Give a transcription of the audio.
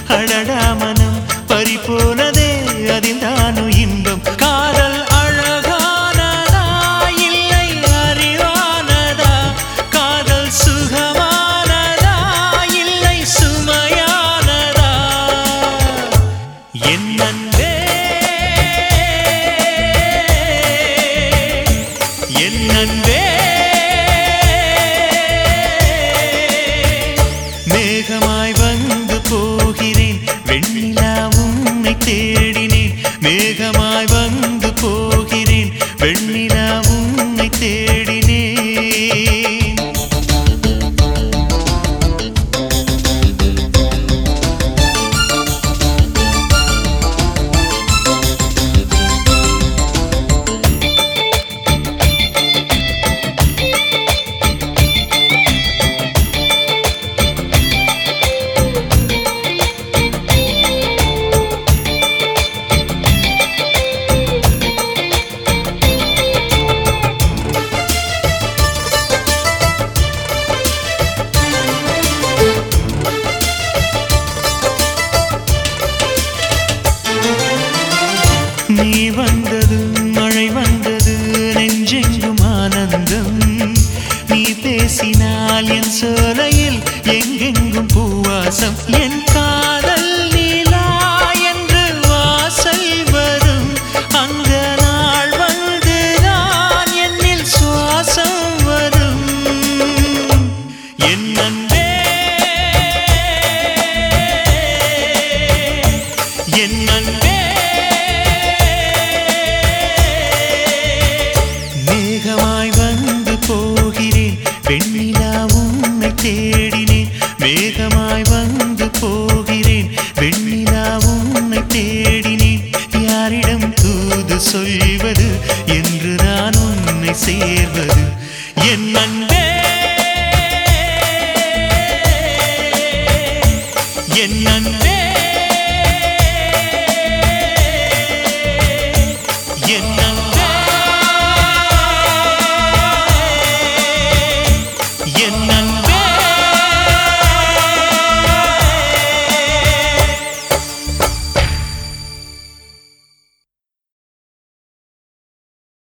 அடடா மனம் பறிபோனதே அதில் தானும் இன்பம் காதல் அழகானதா இல்லை அறிவானதா காதல் சுகமானதா இல்லை சுமையானதா என் அன்பே என் அன்பே மேகமாய் வந்து போகிறேன் வெண்ணிலா உன்னை தேடினேன் மேகமாய் வந்து போகிறேன் வெண்ணிலா உன்னை தேடினேன் நீ வந்தது மழை வந்தது நெஞ்செங்கும் ஆனந்தம் நீ பேசினால் என் சோலையில் எங்கெங்கும் பூவாசம் என் காதல் நீலா என்று வாசல் வரும் அந்த நாள் வந்துதான் என்னில் சுவாசம் வரும் என் அன்பே என் அன்பே மேகமாய் வந்து போகிறேன் வெண்ணிலா உன்னை தேடினேன் மேகமாய் வந்து போகிறேன் வெண்ணிலா உன்னை தேடினேன் யாரிடம் தூது சொல்வது என்று நான் உன்னை சேர்வது என் அன்பே என் அன்பே என் அன்பே என்